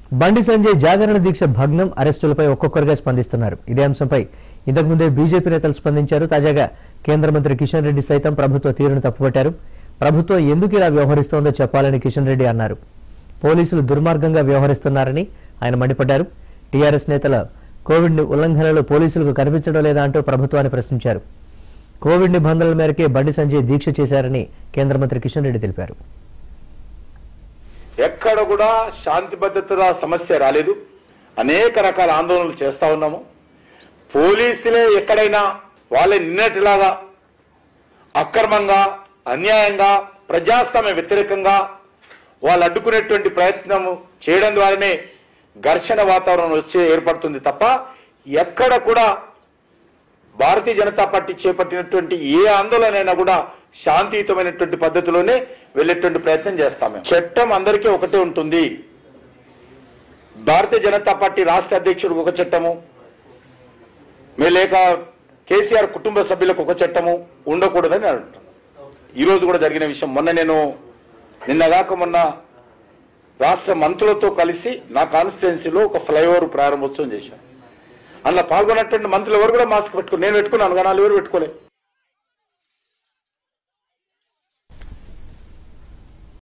బండి సంజయ్ జాగరణ దీక్ష భగ్నం అరెస్టులపై ఒక్కొక్కరుగా స్పందిస్తున్నారు ఇదే అంశంపై ఇంతకుముందే బీజేపీ నేతలు స్పందించారు తాజాగా కేంద్ర మంత్రి కిషన్ రెడ్డి సైతం ప్రభుత్వ తీరును తప్పుపట్టారు ప్రభుత్వం ఎందుకు ఇలా వ్యవహరిస్తోందో చెప్పాలని కిషన్ రెడ్డి అన్నారు పోలీసులు దుర్మార్గంగా వ్యవహరిస్తున్నారని ఆయన మండిపడ్డారు టీఆర్ఎస్ నేతల కోవిడ్ ఉల్లంఘనలు పోలీసులకు కనిపించడం లేదా అంటూ ప్రభుత్వాన్ని ప్రశ్నించారు కోవిడ్ నిబంధనల మేరకే బండి సంజయ్ దీక్ష చేశారని కేంద్ర మంత్రి కిషన్ రెడ్డి తెలిపారు ఎక్కడ కూడా శాంతి భద్రతల సమస్య రాలేదు అనేక రకాల ఆందోళనలు చేస్తా ఉన్నాము పోలీసులే ఎక్కడైనా వాళ్ళే నిన్నటిలాగా అక్రమంగా అన్యాయంగా ప్రజాస్వామ్య వ్యతిరేకంగా వాళ్ళు అడ్డుకునేటువంటి ప్రయత్నం చేయడం ద్వారానే ఘర్షణ వాతావరణం వచ్చే ఏర్పడుతుంది తప్ప ఎక్కడ కూడా భారతీయ జనతా పార్టీ చేపట్టినటువంటి ఏ ఆందోళన అయినా కూడా శాంతియుతమైనటువంటి పద్ధతిలోనే వెళ్ళేటువంటి ప్రయత్నం చేస్తాం మేము చట్టం అందరికీ ఒకటే ఉంటుంది భారతీయ జనతా పార్టీ రాష్ట్ర అధ్యక్షుడికి ఒక చట్టము మే లేక కేసీఆర్ కుటుంబ సభ్యులకు ఒక చట్టము ఉండకూడదని అంటాం ఈ రోజు కూడా జరిగిన విషయం మొన్న నేను నిన్నగాక మొన్న రాష్ట్ర మంత్రులతో కలిసి నా కాన్స్టిట్యున్సీలో ఒక ఫ్లైఓవర్ ప్రారంభోత్సవం చేశాను అందులో పాల్గొన్నటువంటి మంత్రులు ఎవరు కూడా మాస్క్ పెట్టుకుని నేను పెట్టుకున్నాను కానీ వాళ్ళు ఎవరు పెట్టుకోలేదు